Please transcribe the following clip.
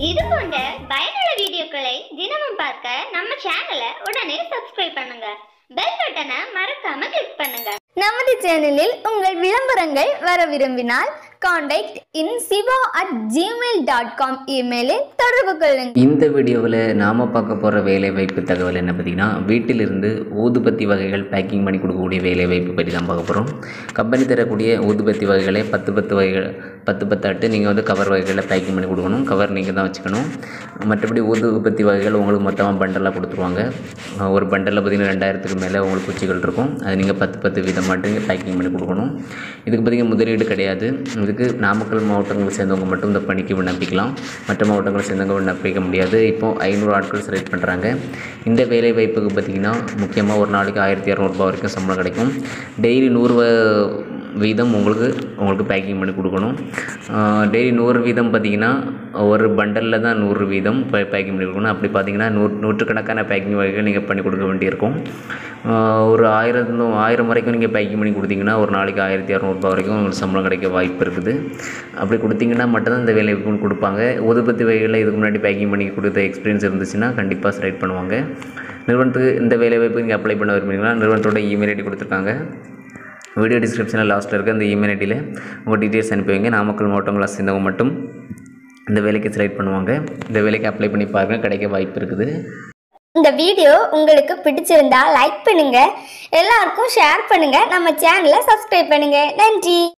இது போன்ற பயனுள்ள வீடியோக்களை தினமும் பார்க்க நம்ம சேனலை உடனே சப்ஸ்கிரைப் பண்ணுங்க பெல் பட்டனை மறக்காம கிளிக் பண்ணுங்க நமது சேனலில் உங்கள் விளம்பரங்கள் வர விரும்பினால் contact in Siva at Gmail dot com இமெயிலில் தொடர்பு கொள்ளுங்கள் இந்த வீடியோவில் நாம் பார்க்க போகிற வேலைவாய்ப்பு தகவல் என்ன பார்த்தீங்கன்னா வீட்டிலிருந்து ஊதுபத்தி வகைகள் பேக்கிங் பண்ணி கொடுக்கக்கூடிய வேலைவாய்ப்பு பற்றி தான் பார்க்க போகிறோம் கம்பெனி தரக்கூடிய ஊதுபத்தி வகைகளை பத்து பத்து வகைகள் பத்து பத்து அட்டு நீங்கள் வந்து கவர் வகைகளில் பேக்கிங் பண்ணி கொடுக்கணும் கவர் நீங்கள் தான் வச்சுக்கணும் மற்றபடி ஊதுபத்தி வகைகள் உங்களுக்கு மொத்தமாக பண்டலாக கொடுத்துருவாங்க அஹ் ஒரு பண்டலில் பார்த்தீங்கன்னா ரெண்டாயிரத்துக்கு மேலே உங்களுக்கு குச்சிகள் இருக்கும் அது நீங்கள் பத்து பத்து வீதம் மட்டும் நீங்கள் பேக்கிங் பண்ணி கொடுக்கணும் இதுக்கு பார்த்தீங்கன்னா முதலீடு கிடையாது இதுக்கு நாமக்கல் மாவட்டங்களை சேர்ந்தவங்க மட்டும் இந்த பணிக்கு விண்ணப்பிக்கலாம் மற்ற மாவட்டங்களை சேர்ந்தவங்க விண்ணப்பிக்க முடியாது இப்போது ஐநூறு ஆட்கள் செலக்ட் பண்ணுறாங்க இந்த வேலை வாய்ப்புக்கு பார்த்திங்கன்னா முக்கியமாக ஒரு நாளைக்கு ஆயிரத்தி இரநூறுபா வரைக்கும் சம்பளம் கிடைக்கும் டெய்லி நூறு வ- வீதம் உங்களுக்கு உங்களுக்கு பேக்கிங் பண்ணி கொடுக்கணும் டெய்லி நூறு வீதம் பார்த்தீங்கன்னா ஒரு பண்டலில் தான் நூறு வீதம் பேக்கிங் பண்ணி கொடுக்கணும் அப்படி பார்த்தீங்கன்னா நூறு நூற்றுக்கணக்கான பேக்கிங் வகைகள் நீங்கள் பண்ணி கொடுக்க வேண்டியிருக்கும் ஆஹ் ஒரு ஆயிரம் ஆயிரம் வரைக்கும் நீங்கள் பேக்கிங் பண்ணி கொடுத்தீங்கன்னா ஒரு நாளைக்கு ஆயிரத்தி இரநூறுபா வரைக்கும் உங்களுக்கு சம்பளம் கிடைக்க வாய்ப்பு இருக்குது அப்படி கொடுத்தீங்கன்னா மட்டும்தான் இந்த வேலை வாய்ப்பு கொடுப்பாங்க ஊதுபத்தி வகைகளில் இதுக்கு முன்னாடி பேக்கிங் பண்ணி கொடுத்த எக்ஸ்பீரியன்ஸ் இருந்துச்சுன்னா கண்டிப்பாக செலக்ட் பண்ணுவாங்க நிறுவனத்துக்கு இந்த வேலை வாய்ப்பு நீங்கள் அப்ளை பண்ண விரும்புறீங்களா நிறுவனத்தோட இமெயில் ஐடி கொடுத்துருக்காங்க வீடியோ டிஸ்கிரிப்ஷனில் லாஸ்ட்டில் இருக்க அந்த இமெயில் ஐடியில் உங்கள் டீட்டெயில்ஸ் அனுப்பி வைங்க நாமக்கல் மாவட்டங்களை சேர்ந்தவங்க மட்டும் இந்த வேலைக்கு செலக்ட் பண்ணுவாங்க இந்த வேலைக்கு அப்ளை பண்ணி பாருங்கள் கிடைக்க வாய்ப்பு இருக்குது இந்த வீடியோ உங்களுக்கு பிடிச்சிருந்தா லைக் பண்ணுங்க எல்லாருக்கும் ஷேர் பண்ணுங்க நம்ம சேனலை சப்ஸ்கிரைப் பண்ணுங்க நன்றி